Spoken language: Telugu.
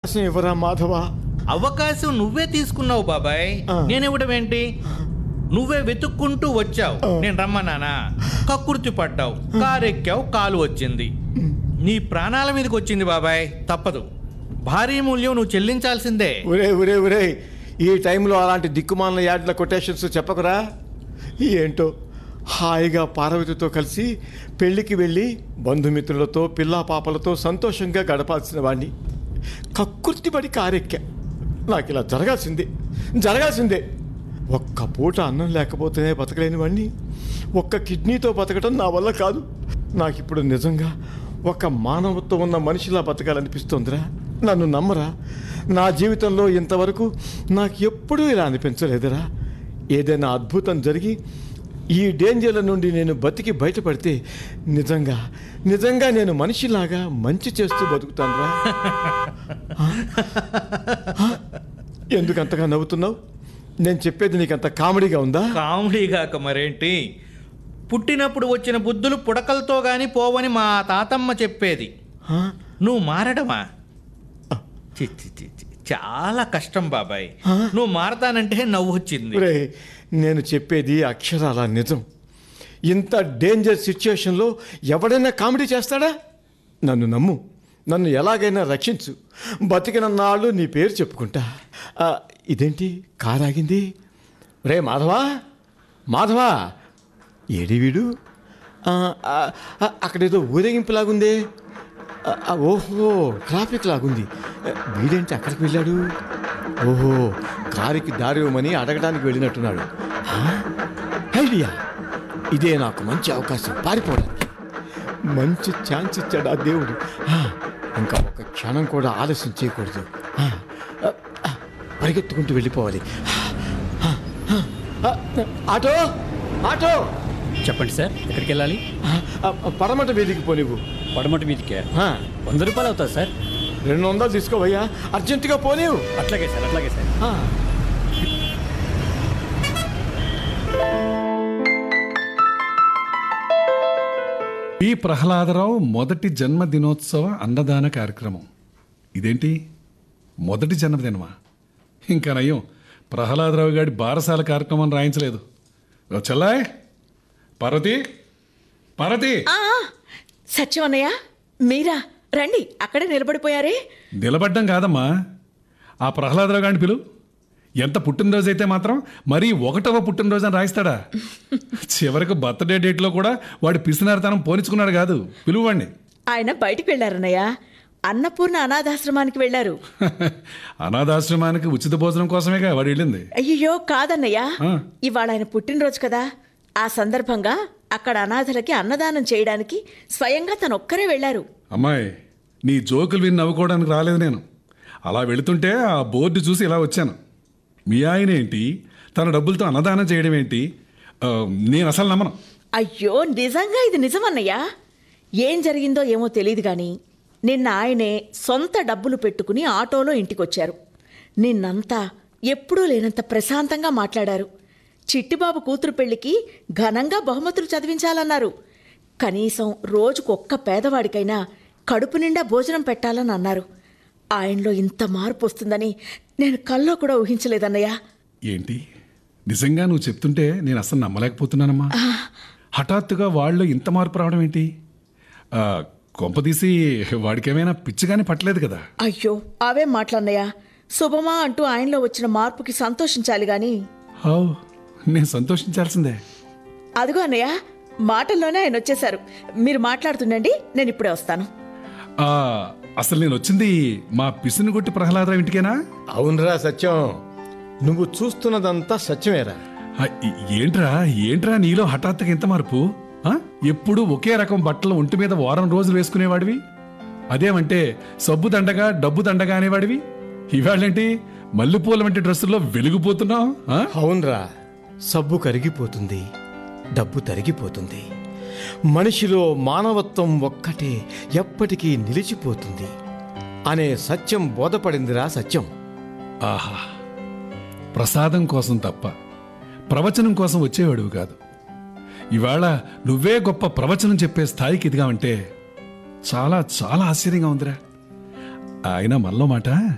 అవకాశం ఇవ్వరా మాధవ అవకాశం నువ్వే తీసుకున్నావు బాబాయ్ ఆ. నేనివ్వడం ఏంటి నువ్వే వెతుక్కుంటూ వచ్చావు నేను రమ్మన్నానా కక్కుర్తి పడ్డావు కారెక్కావు కాలు వచ్చింది నీ ప్రాణాల మీదకి వచ్చింది బాబాయ్ తప్పదు భారీ మూల్యం నువ్వు చెల్లించాల్సిందే ఒరే ఒరే ఒరే ఈ టైంలో అలాంటి దిక్కుమాల యాడ్ల కొటేషన్స్ చెప్పకురా ఏంటో హాయిగా పార్వతితో కలిసి పెళ్ళికి వెళ్ళి బంధుమిత్రులతో పిల్లా పాపలతో సంతోషంగా గడపాల్సిన వాడిని కక్కుర్తిపడి కారెక్కా నాకు ఇలా జరగాల్సిందే జరగాల్సిందే ఒక్క పూట అన్నం లేకపోతేనే బతకలేని వాడిని ఒక్క కిడ్నీతో బతకడం నా వల్ల కాదు నాకు ఇప్పుడు నిజంగా ఒక మానవత్వం ఉన్న మనిషిలా బతకాలనిపిస్తోందిరా నన్ను నమ్మరా నా జీవితంలో ఇంతవరకు నాకు ఎప్పుడూ ఇలా అనిపించలేదురా ఏదైనా అద్భుతం జరిగి ఈ డేంజర్ల నుండి నేను బతికి బయటపడితే నిజంగా నిజంగా నేను మనిషిలాగా మంచి చేస్తూ బతుకుతానురా ఎందుకు అంతగా నవ్వుతున్నావు నేను చెప్పేది నీకు అంత కామెడీగా ఉందా కామెడీ కాక మరేంటి పుట్టినప్పుడు వచ్చిన బుద్ధులు పుడకలతో గాని పోవని మా తాతమ్మ చెప్పేది ఆ? నువ్వు మారడమా చి, చి, చి, చి. చాలా కష్టం బాబాయ్ ఆ? నువ్వు మారతానంటే నవ్వు వచ్చింది ఒరే నేను చెప్పేది అక్షరాల నిజం ఇంత డేంజర్ సిచ్యుయేషన్లో ఎవడైనా కామెడీ చేస్తాడా నన్ను నమ్ము నన్ను ఎలాగైనా రక్షించు బతికిన నాళ్ళు నీ పేరు చెప్పుకుంటా ఆ, ఇదేంటి కారు ఆగింది రే మాధవా మాధవా ఏడి వీడు ఆ, ఆ, ఆ, అక్కడేదో ఊరేగింపులాగుందే ఆ, ఆ, ఓహో ట్రాఫిక్ లాగుంది ఆ, వీడేంటి అక్కడికి వెళ్ళాడు ఓహో కారుకి దారి ఇవ్వమని అడగడానికి వెళ్ళినట్టున్నాడు ఆ, ఐడియా ఇదే నాకు మంచి అవకాశం పారిపోవడానికి మంచి ఛాన్స్ ఇచ్చాడు ఆ దేవుడు ఆ, ఇంకా ఒక క్షణం కూడా ఆలస్యం చేయకూడదు ఆ, ఆ, ఆ, పరిగెత్తుకుంటూ వెళ్ళిపోవాలి ఆ, ఆ, ఆ, ఆటో ఆటో చెప్పండి సార్ ఎక్కడికి వెళ్ళాలి ఆ, ఆ, పడమట వీధికి పో నువ్వు పడమటి మీదికే ఆ, వంద రూపాయలు అవుతుంది సార్ రెండు వందలు తీసుకోవయ్యా అర్జెంటుగా పోలేవు అట్లాగే సార్ అట్లాగే సార్ ఆ. పి ప్రహ్లాదరావు మొదటి జన్మదినోత్సవ అన్నదాన కార్యక్రమం ఇదేంటి మొదటి జన్మదినమా ఇంకా నయ్యం ప్రహ్లాదరావు గారి బారసాల కార్యక్రమం రాయించలేదు ఓ చెల్లాయ్ పార్వతి పార్వతి ఆ, సత్యం అన్నయ్య మీరా రండి అక్కడే నిలబడిపోయారే నిలబడ్డం కాదమ్మా ఆ ప్రహ్లాదరావు గారిని పిలు ఎంత పుట్టినరోజు అయితే మాత్రం మరీ ఒకటవ పుట్టినరోజు అని రాయిస్తాడా చివరికి బర్త్డే డేట్లో కూడా వాడి పిసినారితనం పోనిచ్చుకున్నాడు కాదు పిలువండి ఆయన బయటికి వెళ్ళారన్నయ్య అన్నపూర్ణ అనాథాశ్రమానికి వెళ్ళారు అనాథాశ్రమానికి ఉచిత భోజనం కోసమేగా వాడు వెళ్ళింది అయ్యో కాదన్నయ్య ఆ. ఇవాళ ఆయన పుట్టినరోజు కదా ఆ సందర్భంగా అక్కడ అనాథలకి అన్నదానం చేయడానికి స్వయంగా తను ఒక్కరే వెళ్ళారు అమ్మాయి నీ జోకులు విని నవ్వుకోవడానికి రాలేదు నేను అలా వెళుతుంటే ఆ బోర్డు చూసి ఇలా వచ్చాను మీ ఆయన ఏంటి తన డబ్బులతో అన్నదానం చేయడం ఏంటి ఆ, నేను అసలు నమ్మను అయ్యో నిజంగా ఇది నిజమన్నయ్య ఏం జరిగిందో ఏమో తెలియదు కానీ నిన్న ఆయనే సొంత డబ్బులు పెట్టుకుని ఆటోలో ఇంటికొచ్చారు నిన్నంతా ఎప్పుడూ లేనంత ప్రశాంతంగా మాట్లాడారు చిట్టిబాబు కూతురు పెళ్లికి ఘనంగా బహుమతులు చదివించాలన్నారు కనీసం రోజుకు ఒక్క పేదవాడికైనా కడుపు నిండా భోజనం పెట్టాలని అన్నారు ఆయనలో ఇంత మార్పు వస్తుందని నేను కల్లో కూడా ఊహించలేదన్నయ్య ఏంటి నిజంగా నువ్వు చెప్తుంటే నేను అసలు నమ్మలేకపోతున్నానమ్మా హఠాత్తుగా వాళ్ళు ఇంత మార్పు రావడం ఏంటి ఆ, కొంపదీసి వాడికేమైనా పిచ్చిగానే పట్టలేదు కదా అయ్యో అవే మాటలన్నయ్య శుభమా అంటూ ఆయనలో వచ్చిన మార్పుకి సంతోషించాలి గాని హౌ నేను సంతోషించాల్సిందే అదిగో అన్నయ్య మాటల్లోనే ఆయన వచ్చేశారు మీరు మాట్లాడుతుండండి నేను ఇప్పుడే వస్తాను ఆ, అసలు నేను వచ్చింది మా పిసినిగొట్టి ప్రహ్లాదరావు ఇంటికేనా అవునరా సత్యం నువ్వు చూస్తున్నదంతా సత్యమేరా ఆ, ఈ- ఏంట్రా ఏంట్రా నీలో హఠాత్తుగా ఇంత మార్పు ఆ? ఎప్పుడు ఒకే రకం బట్టలు ఒంటి మీద వారం రోజులు వేసుకునేవాడివి అదేమంటే సబ్బు దండగా డబ్బు దండగా అనేవాడివి ఇవాళేంటి మల్లెపూల వంటి డ్రెస్సుల్లో వెలిగిపోతున్నావు ఆ? అవునరా సబ్బు కరిగిపోతుంది డబ్బు తరిగిపోతుంది మనిషిలో మానవత్వం ఒక్కటే ఎప్పటికీ నిలిచిపోతుంది అనే సత్యం బోధపడిందిరా సత్యం ఆహా ప్రసాదం కోసం తప్ప ప్రవచనం కోసం వచ్చేవాడివి కాదు ఇవాళ నువ్వే గొప్ప ప్రవచనం చెప్పే స్థాయికి ఎదిగావంటే చాలా చాలా ఆశ్చర్యంగా ఉందిరా ఆయన మనలో మాట